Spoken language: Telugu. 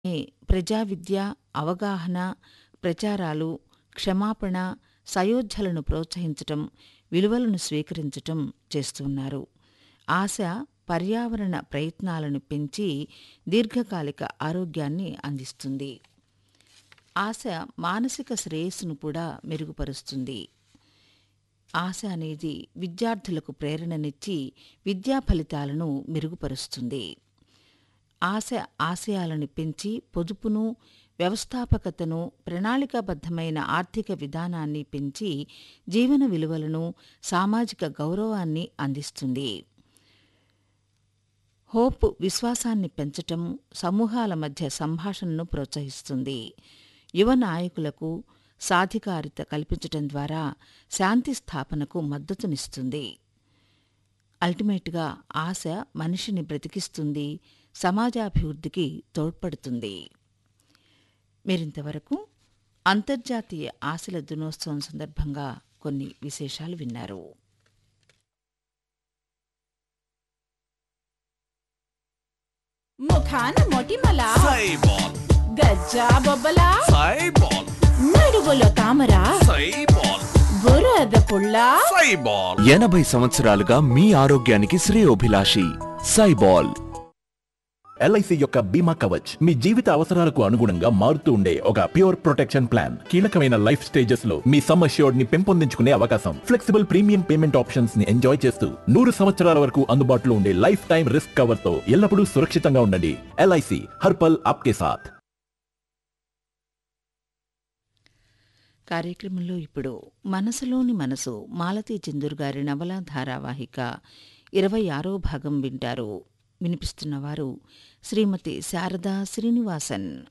ఏ ప్రజా విద్య అవగాహన ప్రచారాలు క్షమాపణ సయోధ్యలను ప్రోత్సహించటం విలువలను స్వీకరించటం చేస్తున్నారు ఆశ పర్యావరణ ప్రయత్నాలను పెంచి దీర్ఘకాలిక ఆరోగ్యాన్ని అందిస్తుంది ఆశ మానసిక శ్రేయస్సును కూడా మెరుగుపరుస్తుంది ఆశ అనేది విద్యార్థులకు ప్రేరణనిచ్చి విద్యా ఫలితాలను మెరుగుపరుస్తుంది ఆశ ఆశయాలను పెంచి పొదుపును వ్యవస్థాపకతను ప్రణాళికాబద్ధమైన ఆర్థిక విధానాన్ని పెంచి జీవన విలువలను సామాజిక గౌరవాన్ని అందిస్తుంది హోప్ విశ్వాసాన్ని పెంచటం సమూహాల మధ్య సంభాషణను ప్రోత్సహిస్తుంది యువ నాయకులకు సాధికారిత కల్పించటం ద్వారా శాంతి స్థాపనకు మద్దతునిస్తుంది అల్టిమేట్గా ఆశ మనిషిని బ్రతికిస్తుంది సమాజాభివృద్ధికి తోడ్పడుతుంది మీరింతవరకు అంతర్జాతీయ ఆశల దినోత్సవం సందర్భంగా కొన్ని విశేషాలు విన్నారు ముఖాన మొటిమల సైబాల్ గజ్జా బొబ్బల సైబాల్ నడువులో తామర సైబాల్ బురద పుల్ల సైబాల్ ఎనభై సంవత్సరాలుగా మీ ఆరోగ్యానికి శ్రేయోభిలాషి సైబాల్ ఎల్ఐసి యొక్క బీమా కవచ్ మీ జీవిత అవసరాలకు అనుగుణంగా మారుతూ ఉండే ఒక ప్యూర్ ప్రొటెక్షన్ ప్లాన్ కీలకమైన లైఫ్ స్టేజెస్ లో మీ సమ్ అష్యూర్డ్ ని పెంపొందించుకునే అవకాశం ఫ్లెక్సిబుల్ ప్రీమియం పేమెంట్ ఆప్షన్స్ ని ఎంజాయ్ చేస్తూ నూరు సంవత్సరాల వరకు అందుబాటులో ఉండే లైఫ్ టైం రిస్క్ కవర్ తో ఎల్లప్పుడూ సురక్షితంగా ఉండండి ఎల్ఐసి హర్పల్ ఆప్కే సాథ్ కార్యక్రమంలో ఇప్పుడు మనసులోని మనసు మాలతీ చందూర్ గారి నవలా ధారావాహిక ఇరవై ఆరో భాగం వింటారు వినిపిస్తున్నవారు శ్రీమతి శారదా శ్రీనివాసన్